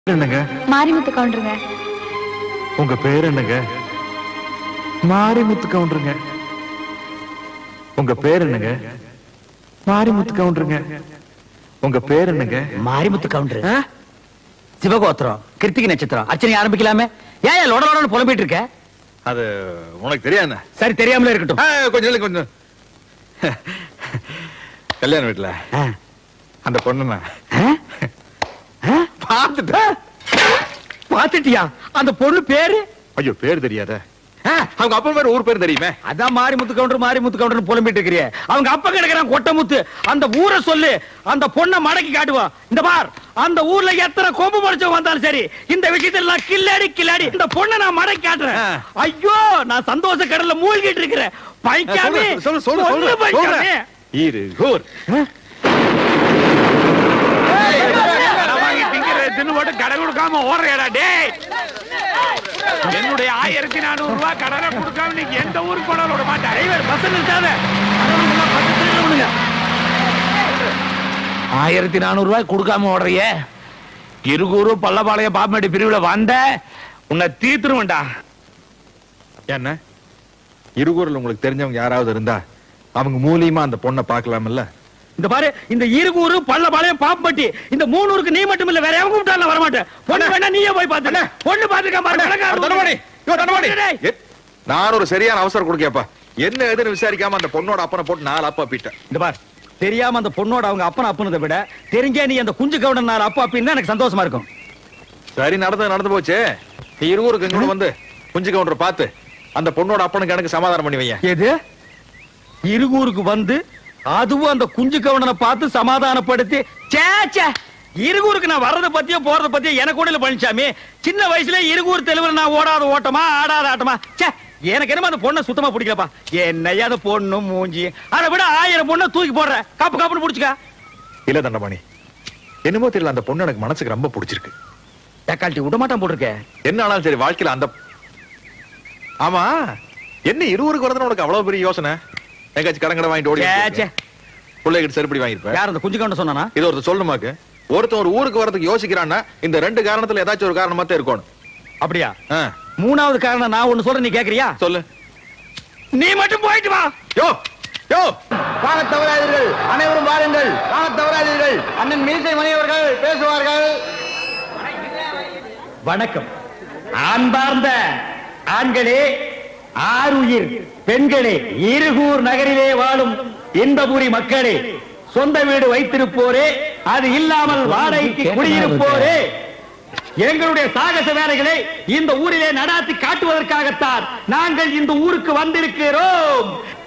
என்னங்க மாரிமுத்து கவுண்டருங்க உங்க பேர் என்னங்க மாரிமுத்து கவுண்டருங்க உங்க பேர் என்னங்க மாரிமுத்து கவுண்டருங்க உங்க பேர் என்னங்க மாரிமுத்து கவுண்டர் சிவகோத்திரம் கிருத்திகை நட்சத்திரம் அர்ச்சனை ஆரம்பிக்கலாமே ஏன் லொட லொடன்னு புலம்பிட்டு இருக்க அது உனக்கு தெரியாது சரி தெரியாமலே இருக்கட்டும் கொஞ்சம் இல்ல, கொஞ்சம் கல்யாண வீட்டுல ஆ. அந்த பொண்ணு ஆ? ஆ? பார்த்துட்டேன் பாத்துட்டியா அந்த பொண்ணு பேரு ஐயோ பேர் தெரியாத ஆ, அவங்க அப்பா பேர் ஊர் பேர் தெரியுமே அதான் மாரிமுத்து கவுண்டர் மாரிமுத்து கவுண்டர் புலம்பிட்டு இருக்கிறிய அவங்க அப்பா கிடக்குறான் கொட்டமுத்து அந்த ஊரை சொல்லு அந்த பொண்ணை மடக்கி காட்டுவான் இந்த பார் அந்த ஊர்ல எத்தனை கொம்பு முடிச்சவங்க வந்தாலும் சரி இந்த விஷயத்துல நான் கில்லாடி கில்லாடி இந்த பொண்ணை நான் மடக்கி காட்டுறேன் ஆ. ஐயோ நான் சந்தோஷ கடல்ல மூழ்கிட்டு இருக்கிறேன் பைக்காமி சொல்லு சொல்லு சொல்லு பொண்ணு பைக்காமி இரு கூர் தின்னு போட்டு கடை கொடுக்காம ஓடுறேடா டேய் என்னுடைய ஆயிரத்தி நானூறு ரூபாய் கடனை கொடுக்காம நீங்க எந்த ஊருக்கு போனாலும் விட மாட்டேன் டிரைவர் பஸ் நிறுத்தாத ஆயிரத்தி நானூறு ரூபாய் கொடுக்காம ஓடுறிய இருகூரு பல்லபாளையம் பாப்பமேடு பிரிவுல வந்த உன்னை தீத்துருவேன்டா என்ன இருகூரில் உங்களுக்கு தெரிஞ்சவங்க யாராவது இருந்தா அவங்க மூலியமா அந்த பொண்ணை பார்க்கலாம்ல இந்த பாரு இந்த இருகூரு பல்லபாளையம் பாப்பட்டி இந்த மூணூருக்கு நீ மட்டும் இல்ல வேற எவங்க விட்டாலும் வர மாட்டேன் பொண்ணு வேணா நீயே போய் பாத்து பொண்ணு பாத்துக்க பாரு தனபாணி, யோ, தனபாணி. டேய். எ- நான் ஒரு சரியான அவசரம் கொடுக்கப்பா என்ன எதுன்னு விசாரிக்காம அந்த பொண்ணோட அப்பனை போட்டு நாலு அப்பா பீட்டேன் இந்த பார் தெரியாம அந்த பொண்ணோட அவங்க அப்பன் அப்பனதை விட தெரிஞ்சே நீ அந்த குஞ்சு கவுடன் நாள் அப்பா அப்படின்னு எனக்கு சந்தோஷமா இருக்கும் சரி நடந்து நடந்து போச்சு நீ இருவருக்கு இங்க வந்து குஞ்சு கவுண்டர் பார்த்து அந்த பொண்ணோட அப்பனுக்கு எனக்கு சமாதானம் பண்ணி வையேன் எது இருகூருக்கு வந்து அதுவும் அந்த குஞ்சு கவுண்டனை பார்த்து சமாதானப்படுத்தி சே சே இருகூருக்கு நான் வர்றத பத்தியோ போறத பத்தியோ எனக்கு கூட இல்ல பழனிசாமி சின்ன வயசுல இருகூர் தெலுங்குல நான் ஓடாத ஓட்டமா ஆடாத ஆட்டமா சே எனக்கு என்னமோ அந்த பொண்ணை சுத்தமா பிடிக்கலப்பா என்னையா அந்த பொண்ணு மூஞ்சி அதை விட ஆயிரம் பொண்ணை தூக்கி போடுற காப்பு காப்புன்னு புடிச்சுக்க இல்ல தண்டபாணி என்னமோ தெரியல அந்த பொண்ணு எனக்கு மனசுக்கு ரொம்ப பிடிச்சிருக்கு தக்காளி விட மாட்டான் போட்டிருக்க என்ன ஆனாலும் சரி வாழ்க்கையில அந்த ஆமா என்ன இருவருக்கு வரதுன்னு உனக்கு அவ்வளவு பெரிய யோசனை எங்காச்சும் கடன் கடை வாங்கிட்டு ஓடி சே சே பிள்ளைகிட்ட செருப்படி வாங்கிருப்பேன் யார் அந்த குஞ்சு கவுண்டன் சொன்னானா இது ஒருத்தர் சொல்லுமாக்கு ஒருத்தன் ஒரு ஊருக்கு வரதுக்கு யோசிக்கிறான்னா இந்த ரெண்டு காரணத்துல ஏதாச்சும் ஒரு காரணமா தான் இருக்கணும் அப்படியா ஆ, மூணாவது காரணம் நான் ஒண்ணு சொல்றேன் நீ கேக்குறியா சொல்லு நீ மட்டும் போயிட்டு வா யோ யோ வாங்கத் தவறாதீர்கள் அனைவரும் வாருங்கள் வாங்கத் தவறாதீர்கள் அண்ணன் மீசை மணியவர்கள் பேசுவார்கள் வணக்கம் அன்பார்ந்த ஆண்களே ஆறுயிர் பெண்களே இருகூர் நகரிலே வாழும் இன்பபுரி மக்களே சொந்த வீடு வைத்திருப்போரே அது இல்லாமல் வாடகைக்கு குடியிருப்போரே எங்களுடைய சாகச வேலைகளை இந்த ஊரிலே நடாத்தி காட்டுவதற்காகத்தான் நாங்கள் இந்த ஊருக்கு வந்திருக்கிறோம்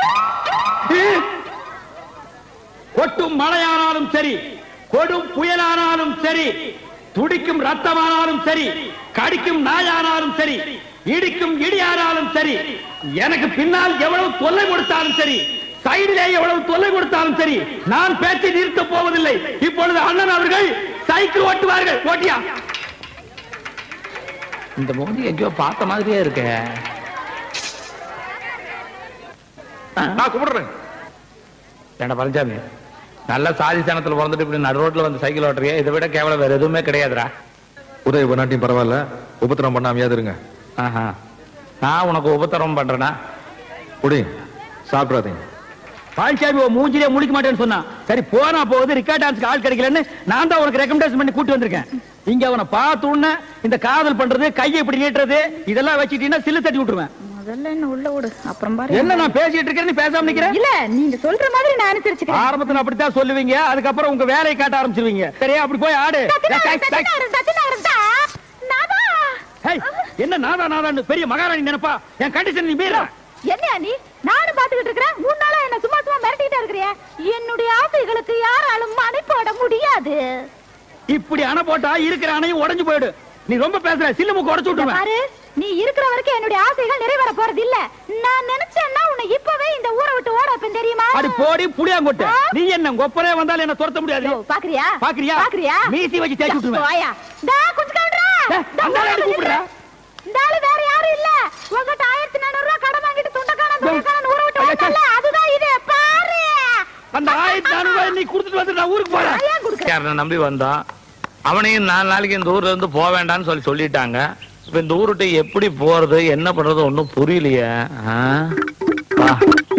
கொட்டும் மழையானாலும் சரி கொடும் புயலானாலும் சரி துடிக்கும் ரத்தமானாலும் சரி கடிக்கும் நாயானாலும் சரி இடிக்கும் இடியானாலும் சரி எனக்கு பின்னால் எவ்வளவு தொல்லை கொடுத்தாலும் சரி சைடிலே எவ்வளவு தொல்லை கொடுத்தாலும் சரி நான் பேச்சை நிறுத்தப் போவதில்லை இப்பொழுது அண்ணன் அவர்கள் சைக்கிள் ஓட்டுவார்கள் ஓட்டியா இந்த மோதி எங்கேயோ பார்த்த மாதிரியே இருக்க நான் கும்பிடுறேன் ஏண்டா பழனிசாமி நல்ல சாதி சனத்துல பிறந்துட்டு இப்படி நடு ரோட்ல வந்து சைக்கிள் ஓட்டுறிய இதை விட கேவலம் வேற எதுவுமே கிடையாதுடா உதவி பண்ணாட்டியும் பரவாயில்ல உபத்திரம் பண்ணாமையாவது இருங்க ஆஹா. நான் உனக்கு உபத்திரம் பண்றேனா குடி சாப்பிடாதீங்க பழனிசாமி உன் மூஞ்சிலே முழிக்க மாட்டேன்னு சொன்னான் சரி போனா போகுது ரிக்கார்ட் டான்ஸ்க்கு ஆள் கிடைக்கலன்னு நான் தான் உனக்கு ரெக்கமெண்டேஷன் பண்ணி கூட்டி வந்திருக்கேன் இங்க அவனை பார்த்த உடனே இந்த காதல் பண்றது கையை இப்படி நீட்டுறது இதெல்லாம் வச்சுட்டீங்கன்னா சில்லு தட்டி விட்டுருவேன் முதல்ல என்ன உள்ள விடு அப்புறம் பாரு என்ன நான் பேசிட்டு இருக்கேன் நீ பேசாம நிக்கிறேன் இல்ல நீங்க சொல்ற மாதிரி நான் அனுசரிச்சுக்கிறேன் ஆரம்பத்துல அப்படித்தான் சொல்லுவீங்க அதுக்கப்புறம் உங்க வேலையை காட்ட ஆரம்பிச்சிருவீங்க சரியா அப்படி போய் ஆடு சத்தியநாராயணன், சத்தியநாராயணன், சத்தியநாராயணன் தான். நாதா. ஹேய், என்ன நாதா நாதான்னு பெரிய மகாராணி நினைப்பா என் கண்டிஷன் நீ மீறா என்னையா நீ நானும் பாத்துக்கிட்டு இருக்கிறேன் மூணு நாளா என்ன சும்மா சும்மா மிரட்டிக்கிட்டே இருக்கிறிய என்னுடைய ஆசைகளுக்கு யாராலும் மனை போட முடியாது இப்படி அணை போட்டா இருக்கிற அணையும் உடைஞ்சு போயிடு நீ ரொம்ப பேசுற சில்லு மூக்கு உடைச்சு இங்க விட்டுருவேன் பாரு நீ இருக்கிற வரைக்கும் என்னுடைய ஆசைகள் நிறைவேற போறது இல்ல நான் நினைச்சேன்னா உன்னை இப்பவே இந்த ஊரை விட்டு ஓட வைப்பேன் தெரியுமா அடி போடி புளியாங்கொட்டை ஆ? நீ என்ன கொப்பரே வந்தாலும் என்ன துரத்த முடியாது யோ, பாக்குறியா பாக்குறியா? பாக்குறியா மீசி வச்சு தேய்ச்சி விட்டுருவேன். வாயா டா குஞ்சு கவுண்டரா டேய், அந்த ஆளை அடி கூப்பிடுறா. இந்த ஆளு வேற யாரும் இல்ல உங்ககிட்ட ஆயிரத்தி நானூறு ரூபாய் கடன் வாங்கிட்டு துண்டக்கான டேய், துண்டக்கான ஊரை விட்டு ஐயா, வந்தல்ல அதுதான் இது பாரு அந்த ஆயிரத்தி நானூறு ரூபாய் நீ கொடுத்துட்டு வந்து நான் ஊருக்கு போறேன் நான் ஏன் கொடுக்குறேன் யாரை நம்பி வந்தான் அவனையும் நாலு நாளைக்கு இந்த ஊர்ல இருந்து போக வேண்டாம்னு சொல்லி சொல்லிட்டாங்க இப்ப இந்த ஊருட்ட எப்படி போறது என்ன பண்றது ஒண்ணும் புரியலையே ஆ? வா.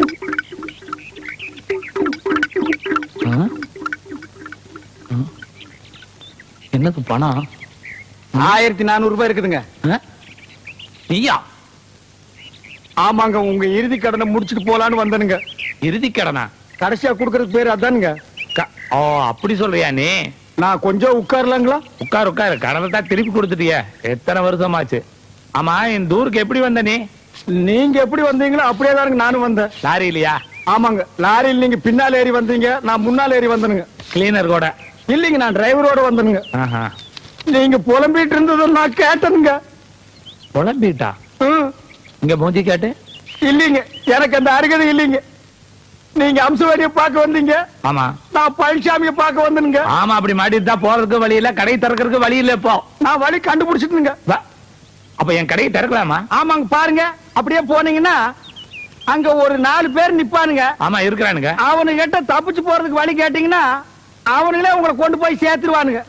ஆ? ஆ? என்னது பணம் ஆயிரத்தி நானூறு ரூபாய் இருக்குதுங்க ஆ? நீயா ஆமாங்க உங்க இறுதி கடனை முடிச்சிட்டு போலான்னு வந்தனுங்க இறுதி கடனா கடைசியா குடுக்கறதுக்கு பேர் அதானுங்க க- ஓ அப்படி சொல்றியா நீ நான் கொஞ்சம் உட்காரலாங்களா உட்கார் உட்கார் கடனை தான் திருப்பி கொடுத்துட்டிய எத்தனை வருஷமாச்சு ஆமா இந்த ஊருக்கு எப்படி வந்த நீ நீங்க எப்படி வந்தீங்களோ அப்படியே தானுங்க நானும் வந்தேன் லாரி இல்லையா ஆமாங்க லாரியில் நீங்க பின்னால் ஏறி வந்தீங்க நான் முன்னால் ஏறி வந்தனுங்க கிளீனர் கூட இல்லைங்க நான் டிரைவரோட வந்தனுங்க ஆஹா நீங்க புலம்பிட்டு இருந்ததை நான் கேட்டனுங்க புலம்பிட்டா ம், இங்க மூஞ்சி கேட்டு இல்லைங்க எனக்கு அந்த அருகதை இல்லைங்க நீங்க அம்சவாடிய பார்க்க வந்தீங்க ஆமா நான் பழனிசாமிய பார்க்க வந்தனுங்க ஆமா அப்படி மாட்டிட்டு தான் போறதுக்கு வழி இல்ல கடை திறக்கிறதுக்கு வழி இல்ல இப்போ நான் வழி கண்டுபிடிச்சிட்டுங்க வா. அப்ப என் கடையை திறக்கலாமா ஆமாங்க பாருங்க அப்படியே போனீங்கன்னா அங்க ஒரு நாலு பேர் நிப்பானுங்க ஆமா இருக்கிறானுங்க அவனுங்க கிட்ட தப்பிச்சு போறதுக்கு வழி கேட்டீங்கன்னா அவனுங்களே உங்களை கொண்டு போய் சேர்த்துருவானுங்க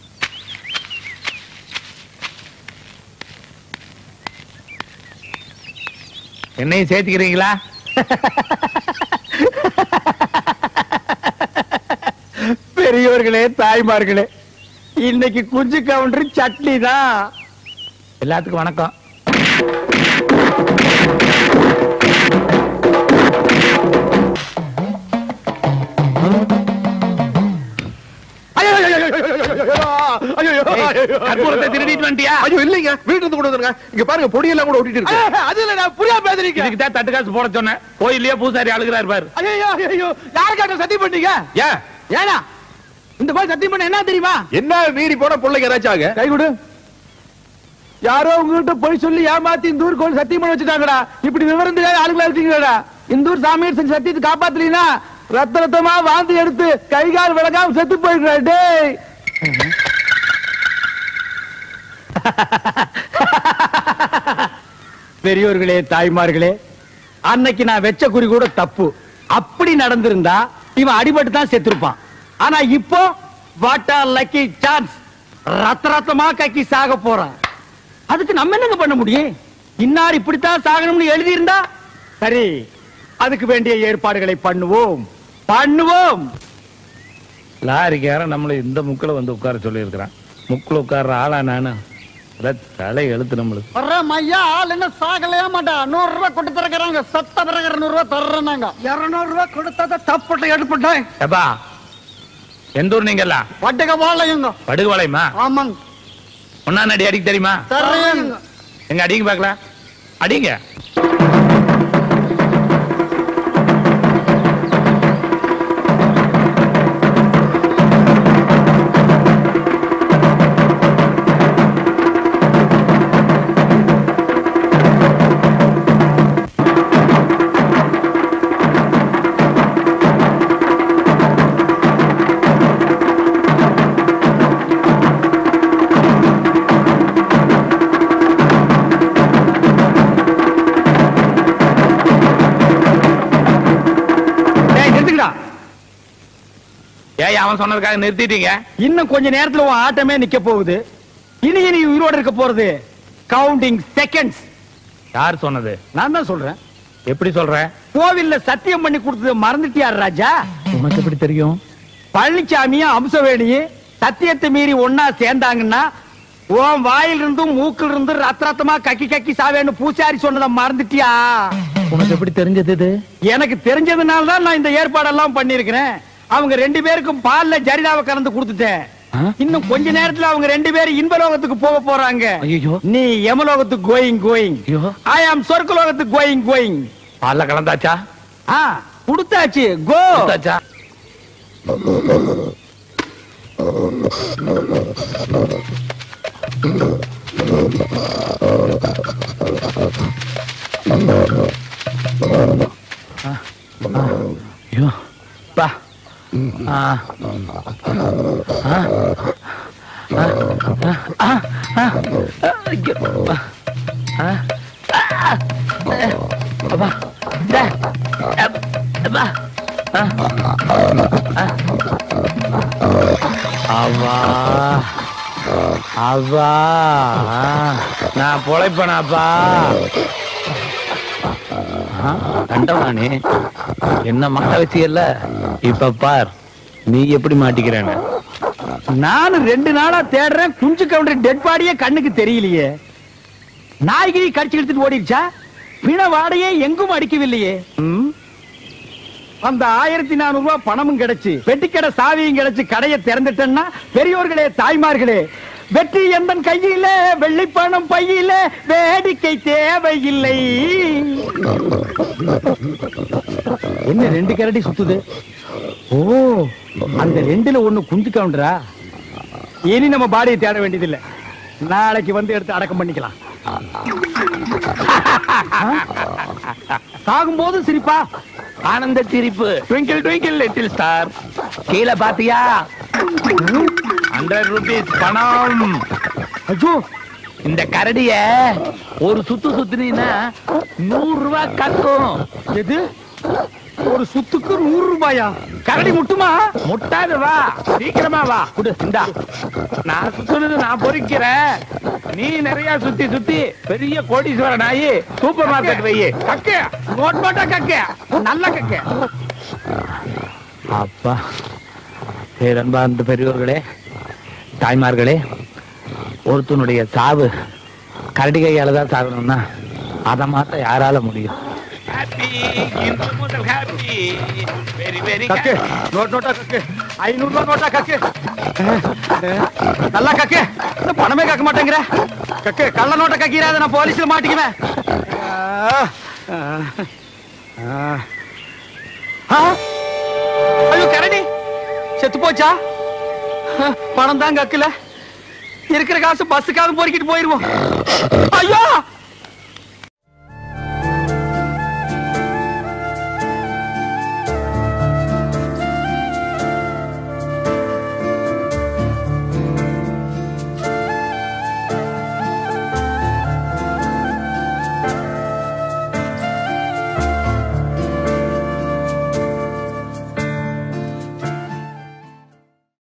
என்னையும் சேர்த்துக்கிறீங்களா பெரியவர்களே தாய்மார்களே இன்னைக்கு குஞ்சு கவுண்டர் சட்னி தான் எல்லாத்துக்கும் வணக்கம் ஐயோ, ஐயோ, ஐயோ, ஐயோ, ஐயோ, ஐயோ, ஐயோ, ஏய், கற்பூரத்தை திருடிட்டு வந்துட்டியா ஐயோ இல்லைங்க வீட்டுல இருந்து கொண்டு வந்துருங்க இங்க பாருங்க பொடியெல்லாம் கூட ஒட்டிட்டு இருக்கு ஐயோ, அது இல்ல நான் புரியா பேசுறீங்க இதுக்கு தான் தட்டு காசு போட சொன்னேன் கோயிலே பூசாரி அழுகிறாரு பாரு ஐயோ ஐயோ யாருக்காட்ட சத்தியம் பண்ணீங்க ஏன் ஏனா இந்த கோயில் சத்தியம் பண்ண என்ன தெரியுமா என்ன மீறி போன பிள்ளைங்க ஏதாச்சும் ஆக கை கொடு யாரோ உங்ககிட்ட போய் சொல்லி ஏமாத்தி இந்த ஊர் கோயில் சத்தியம் பண்ண வச்சுட்டாங்கடா இப்படி விவரம் தெரியாத ஆளுங்களா இருக்கீங்கடா இந்த ஊர் சாமியார் செஞ்ச சத்தியத்தை காப்பாத்தலீனா ரத்த ரத்தமா வாந்தி எடுத்து கை கால் விளக்காம செத்து போயிடுறா டேய் பெரியோர்களே தாய்மார்களே அன்னைக்கு நான் வெச்ச குறி கூட தப்பு அப்படி நடந்திருந்தா இவன் அடிபட்டு தான் செத்துருப்பான் ஆனா இப்போ வாட் ஆர் லக்கி சான்ஸ் ரத்த ரத்தமா கக்கி சாக போறான் அதுக்கு நம்ம என்னங்க பண்ண முடியும் இன்னார் இப்படித்தான் சாகணும்னு எழுதி இருந்தா சரி அதுக்கு வேண்டிய ஏற்பாடுகளை பண்ணுவோம் பண்ணுவோம் லாரிக்காரன் நம்மள இந்த முக்குல வந்து உட்கார சொல்லி இருக்கிறான் முக்குல உட்கார்ற ஆளா நானு அதான் தலை எழுத்து நம்மளுக்கு வர்றோம் ஐயா ஆள் என்ன சாகலையா மாட்டா நூறு ரூபாய் கொண்டு தரக்குறாங்க சத்த பிறகு நூறு ரூபாய் தர்றேன்னாங்க இருநூறு ரூபாய் கொடுத்தா தப்புட்ட எடுப்பட்டேன் ஏப்பா எந்த ஊர் நீங்க எல்லாம் வட்டுக்க போலையுங்க படுகுவளையமா ஆமாங்க ஒன்னா அடி அடிக்க தெரியுமா தர்றேங்க எங்க அடிங்க பாக்கலாம் அடிங்க டேய் நிறுத்துக்கடா ஏய் அவன் சொன்னதுக்காக நிறுத்திட்டீங்க இன்னும் கொஞ்ச நேரத்துல உன் ஆட்டமே நிக்க போகுது இனி இனி உயிரோட இருக்க போறது கவுண்டிங் செகண்ட்ஸ் யார் சொன்னது நான் தான் சொல்றேன் எப்படி சொல்ற கோவில்ல சத்தியம் பண்ணி கொடுத்தது மறந்துட்டியார் ராஜா உனக்கு எப்படி தெரியும் பழனிசாமியும் அம்சவேணியும் சத்தியத்தை மீறி ஒன்னா சேர்ந்தாங்கன்னா உன் வாயில இருந்தும் மூக்கில் இருந்து ரத்த ரத்தமா கக்கி கக்கி சாவேன்னு பூசாரி சொன்னதை மறந்துட்டியா உனக்கு எப்படி தெரிஞ்சது இது எனக்கு தெரிஞ்சதுனால தான் நான் இந்த ஏற்பாடெல்லாம் பண்ணிருக்கிறேன் அவங்க ரெண்டு பேருக்கும் பால்ல ஜரிதாவை கலந்து கொடுத்துட்டேன் ஆ? இன்னும் கொஞ்ச நேரத்துல அவங்க ரெண்டு பேரும் இன்பலோகத்துக்கு போக போறாங்க ஐயோ நீ யமலோகத்துக்கு கோயிங் கோயிங் ஐயோ ஐ ஆம் சொர்க்கலோகத்துக்கு கோயிங் கோயிங் பால்ல கலந்தாச்சா ஆ கொடுத்தாச்சு கோ கொடுத்தாச்சா ஐயோ பா ஆ ஆ ஆ ஆ ஆ ஐயோ ஆ அப்பா டே அப்பா ஆ ஆ அவ்வா அப்பா ஆ, நான் பொழைப்பனாப்பா ஆ, கண்டவாணி என்ன மாட்ட வச்சியல்ல இப்ப பார் நீ எப்படி மாட்டிக்கிறேன்னு நானும் ரெண்டு நாளா தேடுறேன் குஞ்சு கவுண்டர் டெட் பாடியே கண்ணுக்கு தெரியலையே நாய்கிரி கடிச்சு எடுத்துட்டு ஓடிடுச்சா பிண வாடையே எங்கும் அடிக்கவில்லையே ம்? அந்த ஆயிரத்தி நானூறு ரூபாய் பணமும் கிடைச்சு பெட்டிக்கடை சாவியும் கிடைச்சு கடையை திறந்துட்டேன்னா பெரியோர்களே தாய்மார்களே வெற்றி எந்தன் கையிலே வெள்ளி பணம் பையிலே வேடிக்கை தேவையில்லை என்ன ரெண்டு கரடி சுத்துது ஓ அந்த ரெண்டுல ஒண்ணு குஞ்சு கவுண்டரா இனி நம்ம பாடியை தேட வேண்டியதில்லை நாளைக்கு வந்து எடுத்து அடக்கம் பண்ணிக்கலாம் சாகும்போது சிரிப்பா ஆனந்த சிரிப்பு ட்விங்கிள் ட்விங்கிள் லிட்டில் ஸ்டார் கீழே பாத்தியா ஹண்ட்ரட் ருபீஸ் பணம் ஐயோ இந்த கரடிய ஒரு சுத்து சுத்துனீன்னா நூறு ரூபாய் கக்கும் எது ஒரு சுத்துக்கு நூறு ரூபாயா கரடி முட்டுமா முட்டாது வா சீக்கிரமா வா குடு இந்தா நான் சுத்துனது நான் பொறிக்கிறேன் நீ நிறைய சுத்தி சுத்தி பெரிய கோடீஸ்வரன் ஆகி சூப்பர் மார்க்கெட் வையே கக்க நோட் நோட்டா கக்க நல்ல கக்க அப்பா பேரன்பார்ந்த பெரியோர்களே தாய்மார்களே ஒருத்தனுடைய சாவு கரடி கையால தான் சாகணும்னா அதை மாத்த யாரால முடியும் கக்கு நோட் நோட்டா கக்கு ஐநூறு ரூபாய் நோட்டா கக்கு நல்லா கக்கு இன்னும் பணமே கக்க மாட்டேங்கிற கக்கு கள்ள நோட்டை கக்கிறாத நான் போலீஸ்ல மாட்டிக்குவேன் ஆ, ஆ, ஆ. ஐயோ கரடி செத்து போச்சா பணம் தான் கக்கல இருக்கிற காசு பஸ்ஸுக்காவது பொறுக்கிட்டு போயிருவோம் ஐயோ